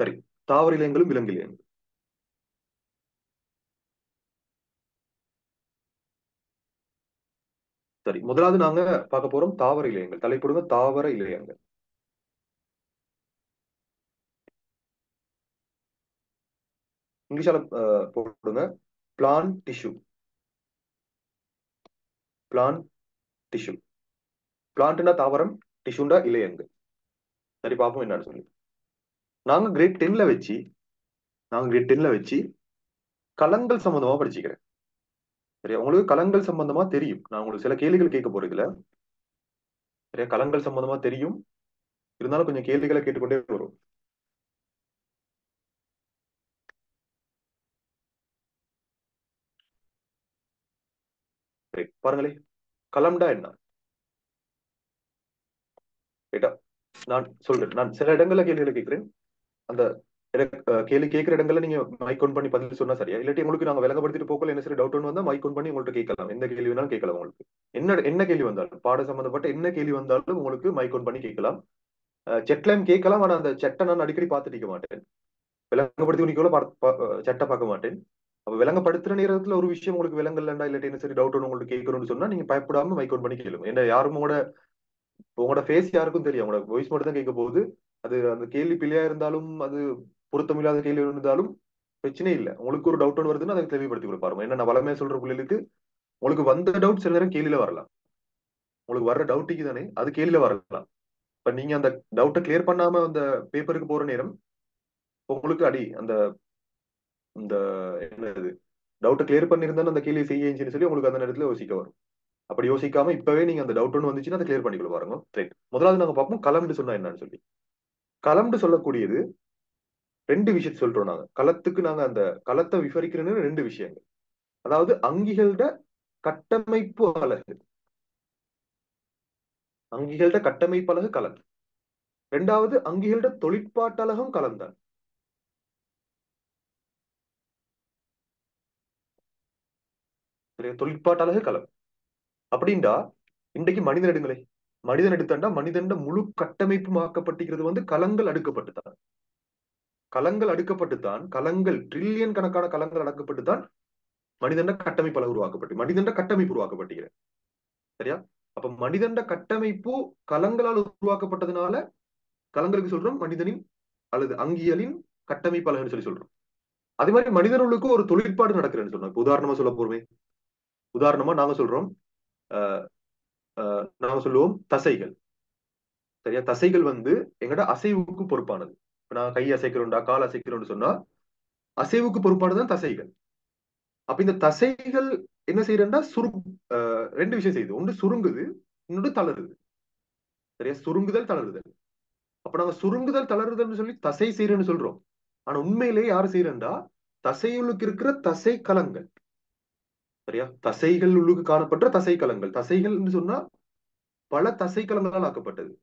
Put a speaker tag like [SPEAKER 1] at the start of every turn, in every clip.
[SPEAKER 1] சரி தாவர இலையங்களும் விலங்கு இலையங்கள் சரி முதலாவது நாங்க பார்க்க போறோம் தாவர இலையங்கள் தலைப்படுங்க தாவர இலையங்கள் இங்கிலீஷால அஹ், போடுங்க பிளான் டிஷ்யூ பிளான் டிஷ்யூ பிளான்ட்னா தாவரம் டிஷ்யூண்டா இலையங்கள் சரி பார்ப்போம் என்னன்னு சொல்லி நாங்க கிரேட் டென்ல வச்சு நாங்க கிரேட் டென்ல வச்சு கலங்கள் சம்பந்தமா படிச்சுக்கிறேன் சரியா உங்களுக்கு கலங்கள் சம்பந்தமா தெரியும் நான் உங்களுக்கு சில கேள்விகள் கேட்க போறதுல சரியா கலங்கள் சம்பந்தமா தெரியும் இருந்தாலும் கொஞ்சம் கேள்விகளை கேட்டுக்கொண்டே வரும் சரி பாருங்களே கலம்டா என்ன ரைட்டா நான் சொல்றேன் நான் சில இடங்கள்ல கேள்விகளை கேட்கிறேன் அந்த இட- அஹ் கேள்வி கேட்கிற இடங்கள்ல நீங்க மைக் ஆன் பண்ணி பதில் சொன்னா சரியா இல்லாட்டி உங்களுக்கு நாங்க விளங்கப்படுத்திட்டு போக்கல என்ன சரி டவுட் ஒன்று வந்தா மைக் ஆன் பண்ணி உங்கள்ட்ட கேட்கலாம் எந்த கேள்வி வேணாலும் கேட்கலாம் உங்களுக்கு என்ன என்ன கேள்வி வந்தாலும் பாட சம்பந்தப்பட்ட என்ன கேள்வி வந்தாலும் உங்களுக்கு மைக் ஆன் பண்ணி கேட்கலாம் செட்லைம் கேட்கலாம் ஆனா அந்த செட்டை நான் அடிக்கடி பார்த்துட்டு இருக்க மாட்டேன் விளங்கப்படுத்தி உனிக்கோல செட்டை பார்க்க மாட்டேன் அப்ப விளங்கப்படுத்துற நேரத்துல ஒரு விஷயம் உங்களுக்கு விளங்கலண்டா இல்லாட்டி என்ன சரி டவுட் ஒன்று உங்களுக்கு கேட்கணும்னு சொன்னா நீங்க பயப்படாம மைக் ஆன் பண்ணி கேளுங்க ஏன்னா யாரும் உங்களோட உங்களோட ஃபேஸ் யாருக்கும் தெரியும் உங்களோட வாய்ஸ் மட்டும் தான் கேட்க போகுது அது அந்த கேள்வி பிழையா இருந்தாலும் அது பொருத்தமில்லாத கேள்வி இருந்தாலும் பிரச்சனை இல்லை உங்களுக்கு ஒரு டவுட் ஒன்று வருதுன்னா அதை தெளிவுபடுத்தி கொடுப்பாரு என்ன நான் வளமையா சொல்ற பிள்ளைகளுக்கு உங்களுக்கு வந்த டவுட் சில நேரம் கேள்வியில வரலாம் உங்களுக்கு வர்ற டவுட்டுக்கு தானே அது கேள்வியில வரலாம் இப்ப நீங்க அந்த டவுட்டை கிளியர் பண்ணாம அந்த பேப்பருக்கு போற நேரம் உங்களுக்கு அடி அந்த இந்த என்னது டவுட்டை கிளியர் பண்ணியிருந்தா அந்த கேள்வி செய்யுன்னு சொல்லி உங்களுக்கு அந்த நேரத்துல யோசிக்க வரும் அப்படி யோசிக்காம இப்பவே நீங்க அந்த டவுட் ஒன்று வந்துச்சுன்னா அதை கிளியர் பண்ணிக்கொள்ள பாருங்க ரைட் முதலாவது நாங்க பார்ப்போம் கலம்னு சொன்னா என்னன்னு சொல்லி கலம்னு சொல்லக்கூடியது ரெண்டு விஷயத்தை சொல்றோம் நாங்க களத்துக்கு நாங்க அந்த களத்தை விவரிக்கிறேன்னு ரெண்டு விஷயங்கள் அதாவது அங்கிகளோட கட்டமைப்பு அலகு அங்கிகளோட கட்டமைப்பு அலகு கலன் ரெண்டாவது அங்கிகளோட தொழிற்பாட்டலகம் கலந்தான் சரியா தொழிற்பாட்டலகு கலம் அப்படின்டா இன்றைக்கு மனிதன் எடுங்களே மனிதன் எடுத்தாண்டா மனிதன் முழு கட்டமைப்பும் ஆக்கப்பட்டிருக்கிறது வந்து கலங்கள் அடுக்கப்பட்டுதான் கலங்கள் அடுக்கப்பட்டுத்தான் கலங்கள் ட்ரில்லியன் கணக்கான கலங்கள் அடக்கப்பட்டுத்தான் மனிதண்ட கட்டமைப்பு அளவு உருவாக்கப்பட்டு மனிதண்ட கட்டமைப்பு உருவாக்கப்படுகிறது சரியா அப்ப மனிதண்ட கட்டமைப்பு கலங்களால் உருவாக்கப்பட்டதுனால கலங்களுக்கு சொல்றோம் மனிதனின் அல்லது அங்கியலின் கட்டமைப்பு அழகுன்னு சொல்லி சொல்றோம் அதே மாதிரி மனிதர்களுக்கு ஒரு தொழிற்பாடு நடக்கிறேன்னு சொல்றோம் இப்ப உதாரணமா சொல்ல போறோமே உதாரணமா நாங்க சொல்றோம் அஹ் அஹ் நாங்க சொல்லுவோம் தசைகள் சரியா தசைகள் வந்து எங்கட அசைவுக்கு பொறுப்பானது இப்ப நான் கை அசைக்கிறோம்டா கால் அசைக்கிறோம்னு சொன்னா அசைவுக்கு பொறுப்பானதுதான் தசைகள் அப்ப இந்த தசைகள் என்ன செய்யறா சுரு அஹ் ரெண்டு விஷயம் செய்யுது ஒன்று சுருங்குது இன்னொன்று தளருது சரியா சுருங்குதல் தளருதல் அப்ப நாங்க சுருங்குதல் தளருதல்னு சொல்லி தசை செய்யறேன்னு சொல்றோம் ஆனா உண்மையிலேயே யாரு செய்யறா தசைகளுக்கு இருக்கிற தசை கலங்கள் சரியா தசைகள் உள்ளுக்கு காணப்படுற தசை கலங்கள் தசைகள்னு சொன்னா பல தசை கலங்களால் ஆக்கப்பட்டது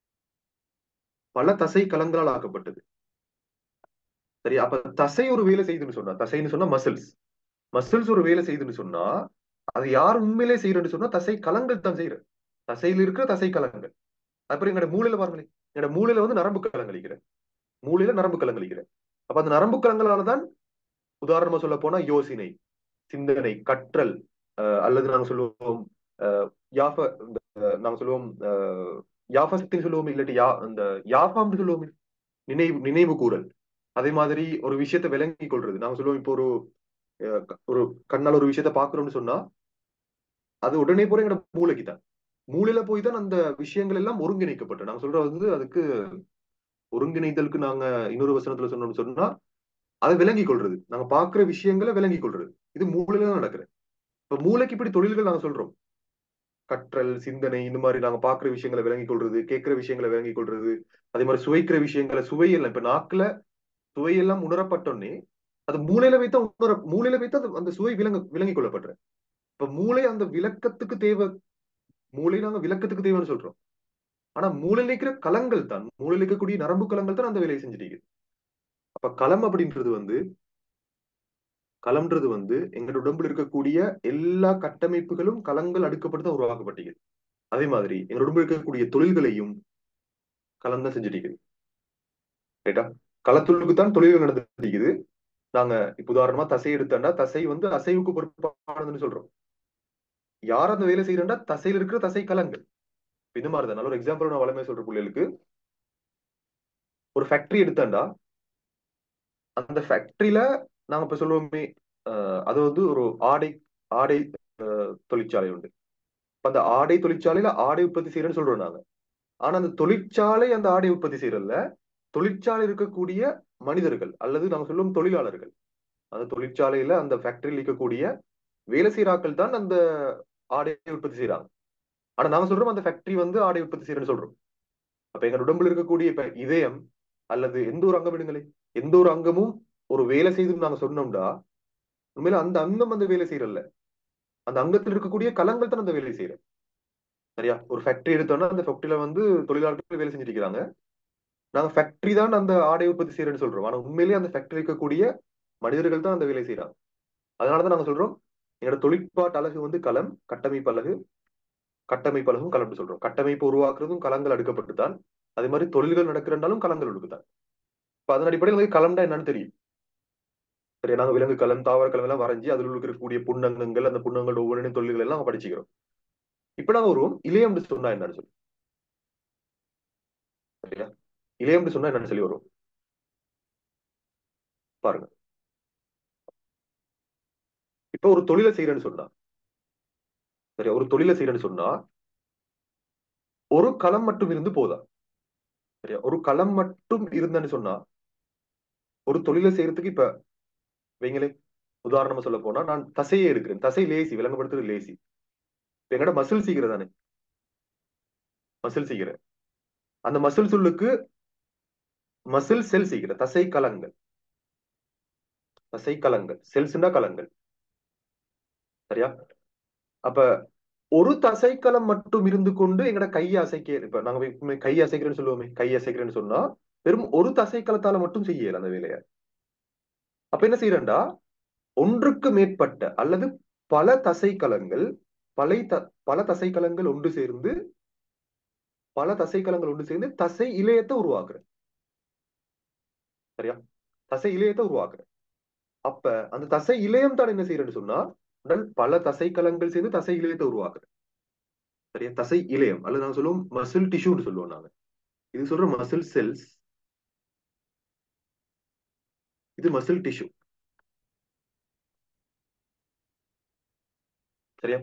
[SPEAKER 1] பல தசை கலங்களால் ஆக்கப்பட்டது சரி அப்ப தசை ஒரு வேலை செய்யுதுன்னு சொன்னா தசைன்னு சொன்னா மசில்ஸ் மசில்ஸ் ஒரு வேலை செய்யுதுன்னு சொன்னா அது யார் உண்மையிலே செய்யறன்னு சொன்னா தசை கலங்கள் தான் செய்யற தசையில் இருக்கிற தசை கலங்கள் அப்புறம் எங்களோட மூளையில பாருங்களேன் என்னோட மூளையில வந்து நரம்பு கலங்களிக்கிற மூளையில நரம்பு கலங்களிக்கிற அப்ப அந்த நரம்பு கலங்களாலதான் உதாரணமா சொல்ல போனா யோசனை சிந்தனை கற்றல் அஹ் அல்லது நாங்க சொல்லுவோம் அஹ் யாஃப இந்த நாங்க சொல்லுவோம் அஹ் யாஃப சக்தின்னு சொல்லுவோம் இல்லாட்டி யா இந்த யாஃபாம்னு சொல்லுவோம் நினைவு நினைவு கூறல் அதே மாதிரி ஒரு விஷயத்தை விளங்கி கொள்றது நாங்க சொல்லுவோம் இப்போ ஒரு அஹ் ஒரு கண்ணால் ஒரு விஷயத்த பாக்குறோம்னு சொன்னா அது உடனே போற எங்களோட மூளைக்கு தான் மூளையில போய் தான் அந்த விஷயங்கள் எல்லாம் ஒருங்கிணைக்கப்பட்டு நாங்க சொல்றது வந்து அதுக்கு ஒருங்கிணைத்தலுக்கு நாங்க இன்னொரு வசனத்துல சொன்னோம்னு சொன்னா அதை விளங்கி கொள்றது நாங்க பாக்குற விஷயங்களை விளங்கி கொள்றது இது மூளையில தான் நடக்குது இப்ப மூளைக்கு இப்படி தொழில்கள் நாங்க சொல்றோம் கற்றல் சிந்தனை இந்த மாதிரி நாங்க பாக்குற விஷயங்களை விளங்கி கொள்றது கேட்கிற விஷயங்களை விளங்கி கொள்றது அதே மாதிரி சுவைக்கிற விஷயங்களை சுவையெல்லாம் இப்ப நாக்குல சுவையெல்லாம் உணரப்பட்டோன்னே அது மூளையில வைத்தா உணர மூளையில வைத்தா அது அந்த சுவை விளங்க விளங்கி கொள்ளப்படுற இப்ப மூளை அந்த விளக்கத்துக்கு தேவை மூளை நாங்க விளக்கத்துக்கு தேவைன்னு சொல்றோம் ஆனா மூளையில இருக்கிற கலங்கள் தான் மூளையில இருக்கக்கூடிய நரம்பு கலங்கள் தான் அந்த வேலையை செஞ்சுட்டு இருக்குது. அப்ப களம் அப்படின்றது வந்து களம்ன்றது வந்து எங்களோட உடம்புல இருக்கக்கூடிய எல்லா கட்டமைப்புகளும் களங்கள் அடுக்கப்பட்டு தான் உருவாக்கப்பட்டது அதே மாதிரி எங்களோட உடம்புல இருக்கக்கூடிய தொழில்களையும் களம் தான் செஞ்சுட்டு இருக்குது ரைட்டா களத்துள்ளுக்கு தான் தொழில்கள் நடந்துருக்குது நாங்க இப்ப உதாரணமா தசை எடுத்தோம்னா தசை வந்து அசைவுக்கு பொறுப்பானதுன்னு சொல்றோம் யார் அந்த வேலை செய்யறா தசையில இருக்கிற தசை கலங்கள் இந்த மாதிரி தான் நல்ல ஒரு எக்ஸாம்பிள் நான் வளமே சொல்ற பிள்ளைகளுக்கு ஒரு ஃபேக்டரி எடுத்தாண்டா அந்த ஃபேக்டரியில நாங்க இப்ப சொல்லுவோமே அஹ், அது வந்து ஒரு ஆடை ஆடை அஹ், தொழிற்சாலை உண்டு இப்ப அந்த ஆடை தொழிற்சாலையில ஆடை உற்பத்தி செய்யறேன்னு சொல்றோம் நாங்க ஆனா அந்த தொழிற்சாலை அந்த ஆடை உற்பத்தி செய்யறதுல தொழிற்சாலை இருக்கக்கூடிய மனிதர்கள் அல்லது நாங்க சொல்லும் தொழிலாளர்கள் அந்த தொழிற்சாலையில அந்த ஃபேக்டரியில் இருக்கக்கூடிய வேலை செய்யறாக்கள் தான் அந்த ஆடையை உற்பத்தி செய்யறாங்க ஆனா நாங்க சொல்றோம் அந்த ஃபேக்டரி வந்து ஆடை உற்பத்தி செய்யறேன்னு சொல்றோம் அப்ப எங்க உடம்புல இருக்கக்கூடிய இப்ப இதயம் அல்லது எந்த ஒரு அங்கம் எடுங்களே எந்த ஒரு அங்கமும் ஒரு வேலை செய்துன்னு நாங்க சொன்னோம்டா உண்மையில அந்த அங்கம் அந்த வேலை செய்யறல்ல அந்த அங்கத்தில் இருக்கக்கூடிய கலங்கள் தான் அந்த வேலை செய்யற சரியா ஒரு ஃபேக்டரி எடுத்தோம்னா அந்த ஃபேக்டரியில வந்து தொழிலாளர்கள் வேலை செஞ்சுட்டு இருக்காங்க நாங்க ஃபேக்டரி தான் அந்த ஆடை உற்பத்தி செய்யறேன்னு சொல்றோம் ஆனா உண்மையிலேயே அந்த ஃபேக்டரி இருக்கக்கூடிய மனிதர்கள் தான் அந்த வேலை செய்யறாங்க அதனாலதான் நாங்க சொல்றோம் எங்களோட தொழிற்பாட்டு அழகு வந்து களம் கட்டமைப்பு அழகு கட்டமைப்பு அழகும் களம்னு சொல்றோம் கட்டமைப்பு உருவாக்குறதும் களங்கள் அடுக்கப்பட்டு தான் அதே மாதிரி தொழில்கள் நடக்கிறனாலும் களங்கள் அடுக்குதான் இப்ப அதன் அடிப்படையில் உங்களுக்கு களம்டா என்னன்னு தெரியும் சரி நாங்க விலங்கு களம் தாவர களம் எல்லாம் வரைஞ்சி அதில் இருக்கக்கூடிய புண்ணங்கங்கள் அந்த புண்ணங்களோட ஒவ்வொரு தொழில்கள் எல்லாம் படிச்சுக்கிறோம் இப்ப நாங்க வருவோம் இளையம்னு சொன்னா என்னன்னு சொல்லி சரியா இளையம்னு சொன்னா என்னன்னு சொல்லி வரும் பாருங்க இப்ப ஒரு தொழிலை செய்யறேன்னு சொன்னா சரியா ஒரு தொழிலை செய்யறேன்னு சொன்னா ஒரு களம் மட்டும் இருந்து போதா சரியா ஒரு களம் மட்டும் இருந்தேன்னு சொன்னா ஒரு தொழிலை செய்யறதுக்கு இப்ப வைங்களே உதாரணமா சொல்ல போனா நான் தசையை எடுக்கிறேன் தசை லேசி விளங்கப்படுத்துறது லேசி இப்ப எங்கட மசில் சீக்கிரம் தானே மசில் சீக்கிரம் அந்த மசில் சொல்லுக்கு மசில் செல் சீக்கிரம் தசை கலங்கள் தசை கலங்கள் செல்ஸ்னா கலங்கள் சரியா அப்ப ஒரு தசைக்கலம் மட்டும் இருந்து கொண்டு எங்கட கையை அசைக்க இப்ப நாங்க எப்பவுமே கை அசைக்கிறேன்னு சொல்லுவோமே கை அசைக்கிறேன்னு சொன்னா வெறும் ஒரு தசைக்கலத்தால மட்டும் செய்யல அந்த வேலையை அப்ப என்ன செய்யறேன்டா ஒன்றுக்கு மேற்பட்ட அல்லது பல தசைக்கலங்கள் பல த பல தசைக்கலங்கள் ஒன்று சேர்ந்து பல தசைக்கலங்கள் ஒன்று சேர்ந்து தசை இலையத்தை உருவாக்குறேன் சரியா தசை இலையத்தை உருவாக்குறேன் அப்ப அந்த தசை இலையம் தான் என்ன செய்யறேன்னு சொன்னா உடல் பல தசைக்கலங்கள் சேர்ந்து தசை இலையத்தை உருவாக்குறேன் சரியா தசை இலையம் அல்லது நாங்க சொல்லுவோம் மசில் டிஷ்யூன்னு சொல்லுவோம் நாங்க இது சொல்ற மசில் செல்ஸ் இது மசில் டிஷ்யூ